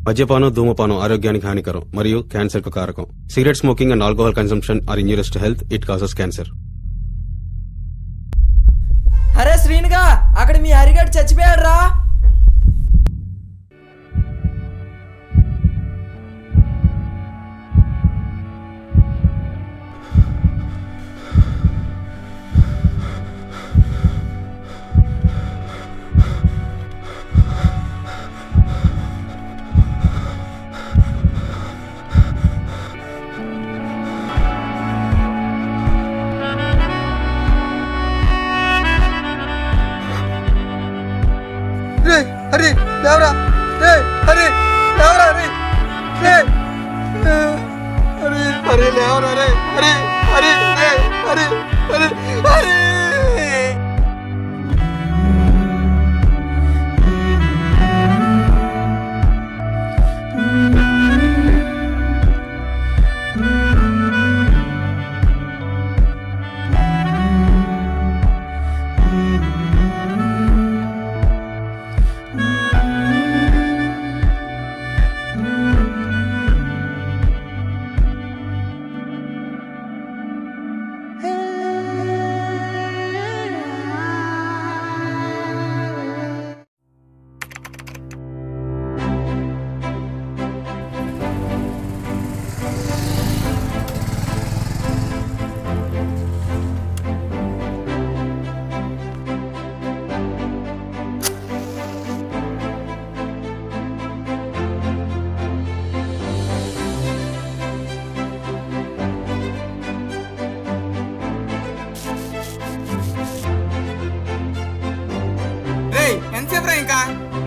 మద్యపానం ధూమపానం ఆరోగ్యానికి హానికరం మరియు క్యాన్సర్ కు కారకం cigarette smoking and alcohol consumption are injurious to health it causes cancer అరే శ్రీనుగా అక్కడ మీ హరిగడ్ చచ్చిపోయాడు రా రే హరి లేవరా రే హరి లేవరా హరి రే హరి హరి లేవరా రే హరి హరి రే హరి హరి హరి ఎంతసేపు రా ఇంకా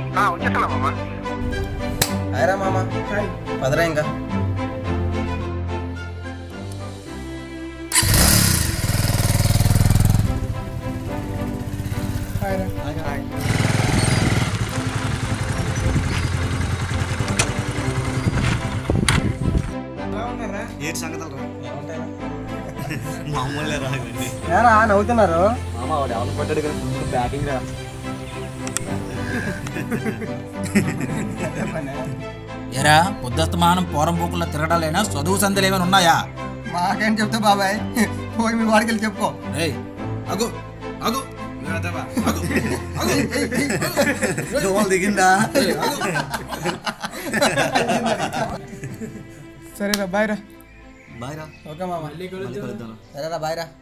హాయ్రా మామ పదరా ఇంకా ఏంటి సంగతులు రా మామూలే రా ఇవన్నీ ఏరా నవ్వుతున్నారు ఎరా పొద్దుస్తమానం పోరం పోకుల్లో తిరగడాలైనా చదువు సందులు ఏమైనా ఉన్నాయా మాకేం చెప్తా బాబాయ్ పోయి మీ వాడికి వెళ్ళి చెప్పుకో రేయ్ అగు అగు వేదవా. దోవలు దిగిందా సరేరా బాయ్ రా బాయ్ రా ఓకే మామ మళ్ళీ కలుద్దాం సరేరా బాయ్ రా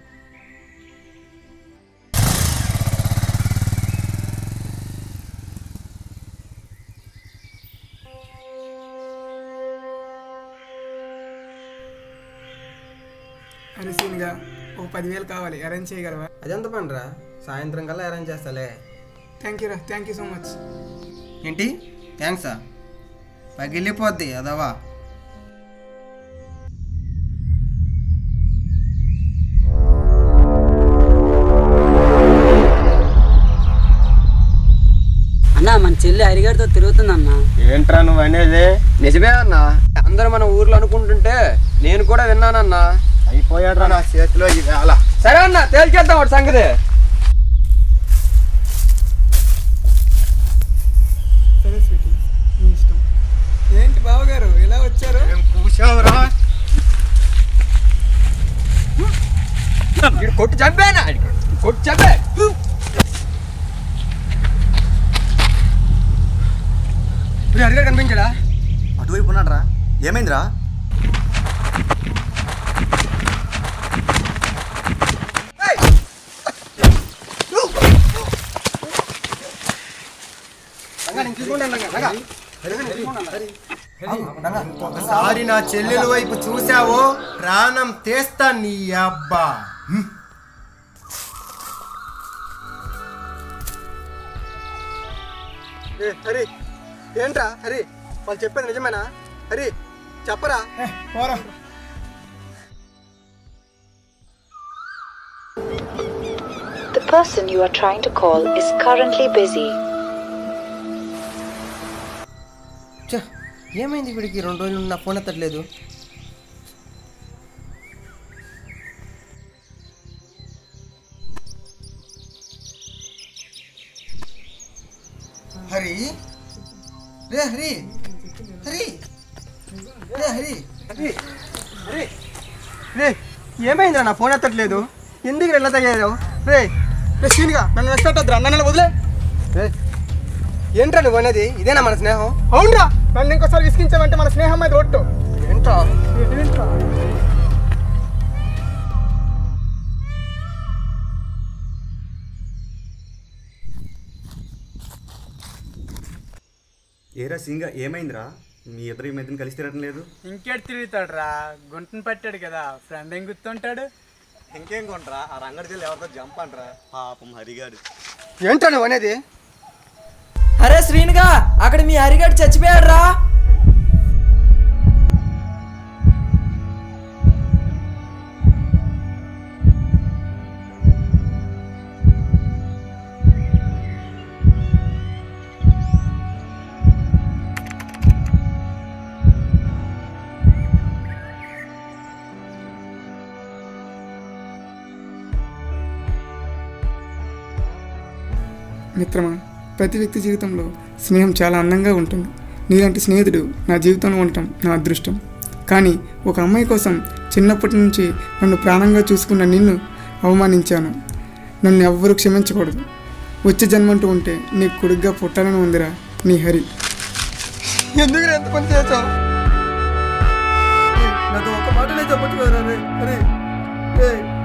అరే సీన్గా ఒక పదివేలు కావాలి అరేంజ్ చేయగలవా అదెంత పనిరా సాయంత్రం కల్లా అరేంజ్ చేస్తాలే థ్యాంక్ యూ రా థ్యాంక్ యూ సో మచ్ ఏంటి థ్యాంక్సా పగిలిపోద్ది అదవా అన్నా మన చెల్లి హరిగారితో తిరుగుతుందన్నా ఏంట్రా నువ్వు అనేది నిజమే అన్నా అందరూ మన ఊర్లో అనుకుంటుంటే నేను కూడా విన్నానన్నా అయిపోయాడు నా చేతిలో ఈ వేళ సరే అన్న తేల్చేద్దాం వాడి సంగతి సరే స్వీటీ మీ ఇష్టం ఏంటి బావగారు ఇలా వచ్చారు కూర్చోవరా వీడు కొట్టు చంపేనా కొట్టు చంపే ఇప్పుడు అడిగా కనిపించాడా అటువైపు ఉన్నాడు రా ఏమైందిరా ఒకసారి నా చెల్లెల వైపు చూసావో ప్రాణం తీస్తా నీ అబ్బా హరి ఏంట్రా హరి వాళ్ళు చెప్పేది నిజమేనా హరి చెప్పరా పోరా The person you are trying to call is currently busy. ఛ, ఏమైంది వీడికి రెండు రోజులు నా ఫోన్ ఎత్తట్లేదు హరి రే హరి హరి రే హరి రే రే ఏమైందిరా నా ఫోన్ ఎత్తట్లేదు ఎందుకు ఇలా తగ్గావు రే రే సీన్గా నన్ను వెస్టట్టు నన్ను వదిలే రే ఏంట్రా నువ్వు అనేది ఇదేనా మన స్నేహం అవునరా నన్ను ఇంకోసారి విసిగించావంటే మన స్నేహం మీద ఒట్టు ఏంట్రా ఏంట్రా ఏరా సింగ ఏమైందిరా మీ ఇద్దరు ఈ మధ్యన కలిసి తిరగడం లేదు ఇంకేటి తిరుగుతాడు రా గుంటను పట్టాడు కదా ఫ్రెండ్ ఏం గుర్తుంటాడు ఇంకేం కొంటరా ఆ రంగడి జిల్లా ఎవరితో జంప్ అంటరా పాపం హరిగాడు ఏంట్రా నువ్వు అనేది అరే శ్రీనుగా అక్కడ మీ హరిగాడు చచ్చిపోయాడు రా మిత్రమా ప్రతి వ్యక్తి జీవితంలో స్నేహం చాలా అందంగా ఉంటుంది నీలాంటి స్నేహితుడు నా జీవితంలో ఉండటం నా అదృష్టం కానీ ఒక అమ్మాయి కోసం చిన్నప్పటి నుంచి నన్ను ప్రాణంగా చూసుకున్న నిన్ను అవమానించాను నన్ను ఎవ్వరూ క్షమించకూడదు వచ్చే జన్మంటూ ఉంటే నీ కొడుగ్గా పుట్టాలని ఉందిరా నీ హరి ఎందుకు ఎంత పని చేసావు నాతో ఒక మాట చెప్పచ్చు కదా రే రే రే